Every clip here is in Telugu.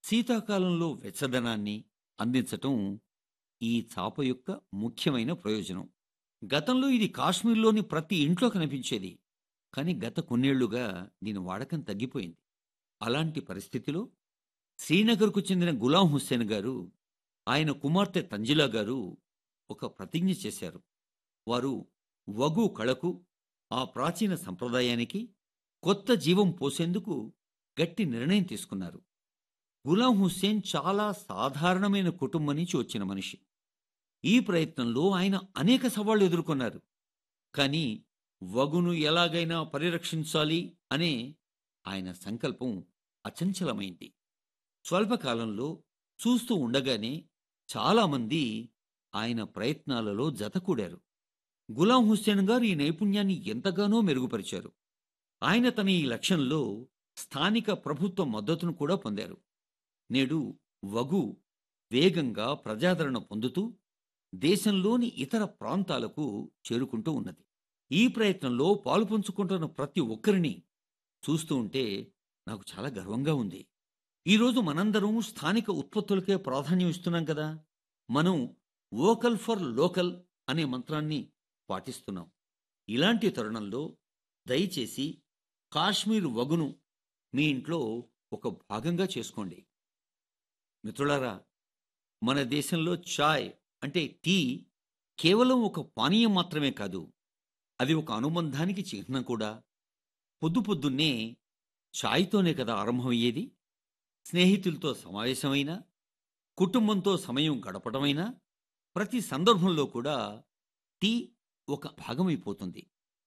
శీతాకాలంలో వెచ్చదనాన్ని అందించటం ఈ చాప యొక్క ముఖ్యమైన ప్రయోజనం గతంలో ఇది కాశ్మీర్లోని ప్రతి ఇంట్లో కనిపించేది కానీ గత కొన్నేళ్లుగా దీని వాడకం తగ్గిపోయింది అలాంటి పరిస్థితిలో శ్రీనగర్కు చెందిన గులాం హుస్సేన్ గారు ఆయన కుమార్తె తంజిలా గారు ఒక ప్రతిజ్ఞ చేశారు వారు వగు కళకు ఆ ప్రాచీన సంప్రదాయానికి కొత్త జీవం పోసేందుకు గట్టి నిర్ణయం తీసుకున్నారు గులాం హుస్సేన్ చాలా సాధారణమైన కుటుంబం నుంచి వచ్చిన మనిషి ఈ ప్రయత్నంలో ఆయన అనేక సవాళ్లు ఎదుర్కొన్నారు కానీ వగును ఎలాగైనా పరిరక్షించాలి అనే ఆయన సంకల్పం అచంచలమైంది స్వల్పకాలంలో చూస్తూ ఉండగానే చాలామంది ఆయన ప్రయత్నాలలో జతకూడారు గులాం హుస్సేన్ గారు ఈ నైపుణ్యాన్ని ఎంతగానో మెరుగుపరిచారు ఆయన తన ఈ లక్ష్యంలో స్థానిక ప్రభుత్వ మద్దతును కూడా పొందారు నేడు వగు వేగంగా ప్రజాదరణ పొందుతూ దేశంలోని ఇతర ప్రాంతాలకు చేరుకుంటూ ఉన్నది ఈ ప్రయత్నంలో పాలుపంచుకుంటున్న ప్రతి ఒక్కరిని చూస్తూ ఉంటే నాకు చాలా గర్వంగా ఉంది ఈరోజు మనందరం స్థానిక ఉత్పత్తులకే ప్రాధాన్యం ఇస్తున్నాం కదా మనం వోకల్ ఫర్ లోకల్ అనే మంత్రాన్ని పాటిస్తున్నాం ఇలాంటి తరుణంలో దయచేసి కాశ్మీర్ వగును మీ ఇంట్లో ఒక భాగంగా చేసుకోండి మిత్రులారా మన దేశంలో చాయ్ అంటే టీ కేవలం ఒక పానీయం మాత్రమే కాదు అది ఒక అనుబంధానికి చిహ్నం కూడా పొద్దు పొద్దున్నే చాయ్తోనే కదా ఆరంభమయ్యేది స్నేహితులతో సమావేశమైనా కుటుంబంతో సమయం గడపడమైనా ప్రతి సందర్భంలో కూడా టీ ఒక భాగమైపోతుంది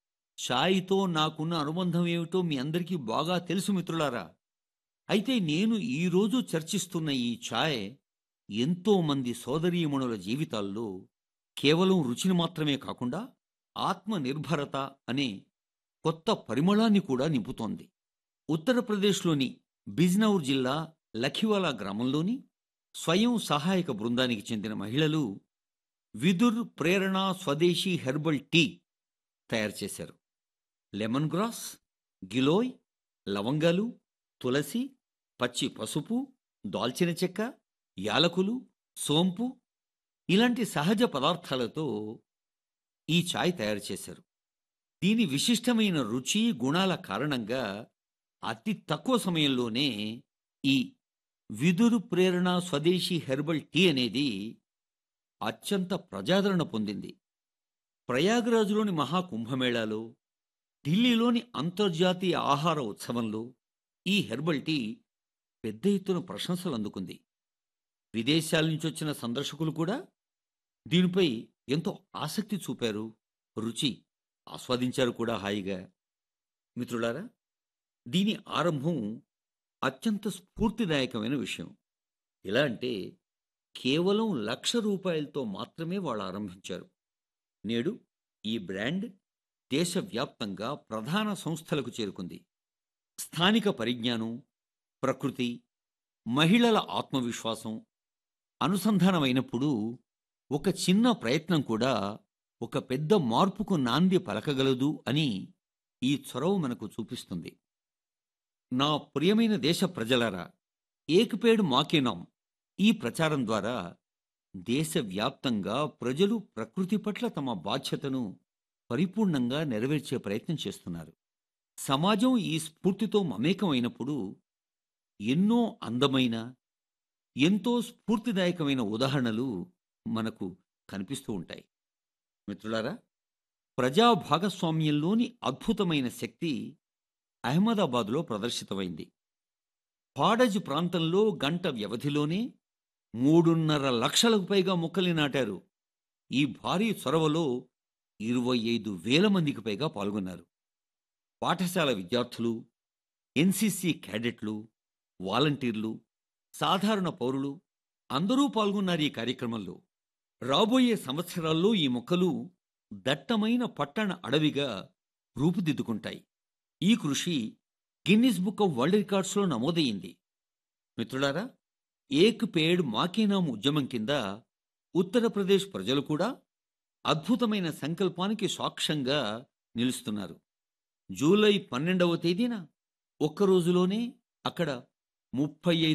చాయ్తో నాకున్న అనుబంధం ఏమిటో మీ అందరికీ బాగా తెలుసు మిత్రులారా అయితే నేను ఈరోజు చర్చిస్తున్న ఈ ఛాయ్ ఎంతో మంది సోదరీమణుల జీవితాల్లో కేవలం రుచిని మాత్రమే కాకుండా ఆత్మనిర్భరత అనే కొత్త పరిమళాన్ని కూడా నింపుతోంది ఉత్తరప్రదేశ్లోని బిజ్నౌర్ జిల్లా లఖివాలా గ్రామంలోని స్వయం సహాయక బృందానికి చెందిన మహిళలు విదుర్ ప్రేరణ స్వదేశీ హెర్బల్ టీ తయారు చేశారు లెమన్ గ్రాస్ గిలోయ్ లవంగాలు తులసి పచ్చి పసుపు దాల్చిన చెక్క యాలకులు సోంపు ఇలాంటి సహజ పదార్థాలతో ఈ చాయ్ తయారు చేశారు దీని విశిష్టమైన రుచి గుణాల కారణంగా అతి తక్కువ సమయంలోనే ఈ విదురు ప్రేరణ స్వదేశీ హెర్బల్ టీ అనేది అత్యంత ప్రజాదరణ పొందింది ప్రయాగరాజులోని మహాకుంభమేళాలో ఢిల్లీలోని అంతర్జాతీయ ఆహార ఉత్సవంలో ఈ హెర్బల్ టీ పెద్ద ఎత్తున ప్రశంసలు అందుకుంది విదేశాల నుంచి వచ్చిన సందర్శకులు కూడా దీనిపై ఎంతో ఆసక్తి చూపారు రుచి ఆస్వాదించారు కూడా హాయిగా మిత్రులారా దీని ఆరంభం అత్యంత స్ఫూర్తిదాయకమైన విషయం ఎలా అంటే కేవలం లక్ష రూపాయలతో మాత్రమే వాళ్ళు ఆరంభించారు నేడు ఈ బ్రాండ్ దేశవ్యాప్తంగా ప్రధాన సంస్థలకు చేరుకుంది స్థానిక పరిజ్ఞానం ప్రకృతి మహిళల ఆత్మవిశ్వాసం అనుసంధానమైనప్పుడు ఒక చిన్న ప్రయత్నం కూడా ఒక పెద్ద మార్పుకు నాంది పలకగలదు అని ఈ చొరవ మనకు చూపిస్తుంది నా ప్రియమైన దేశ ప్రజలారా ఏకపేడు మాకేనాం ఈ ప్రచారం ద్వారా దేశవ్యాప్తంగా ప్రజలు ప్రకృతి పట్ల తమ బాధ్యతను పరిపూర్ణంగా నెరవేర్చే ప్రయత్నం చేస్తున్నారు సమాజం ఈ స్ఫూర్తితో మమేకమైనప్పుడు ఎన్నో అందమైన ఎంతో స్ఫూర్తిదాయకమైన ఉదాహరణలు మనకు కనిపిస్తూ ఉంటాయి మిత్రులారా ప్రజా భాగస్వామ్యంలోని అద్భుతమైన శక్తి అహ్మదాబాదులో ప్రదర్శితమైంది పాడజ్ ప్రాంతంలో గంట వ్యవధిలోనే మూడున్నర లక్షలకు పైగా మొక్కల్ని నాటారు ఈ భారీ చొరవలో ఇరవై ఐదు వేల మందికి పైగా పాల్గొన్నారు పాఠశాల విద్యార్థులు ఎన్సిసి క్యాడెట్లు వాలంటీర్లు సాధారణ పౌరులు అందరూ పాల్గొన్నారు ఈ కార్యక్రమంలో రాబోయే సంవత్సరాల్లో ఈ మొక్కలు దట్టమైన పట్టణ అడవిగా రూపుదిద్దుకుంటాయి ఈ కృషి గిన్నిస్ బుక్ ఆఫ్ వరల్డ్ రికార్డ్స్లో నమోదయ్యింది మిత్రులారా ఏక్ పేడ్ మాకేనాం ఉద్యమం కింద ఉత్తరప్రదేశ్ ప్రజలు కూడా అద్భుతమైన సంకల్పానికి సాక్ష్యంగా నిలుస్తున్నారు జూలై పన్నెండవ తేదీన ఒక్క రోజులోనే అక్కడ ముప్పై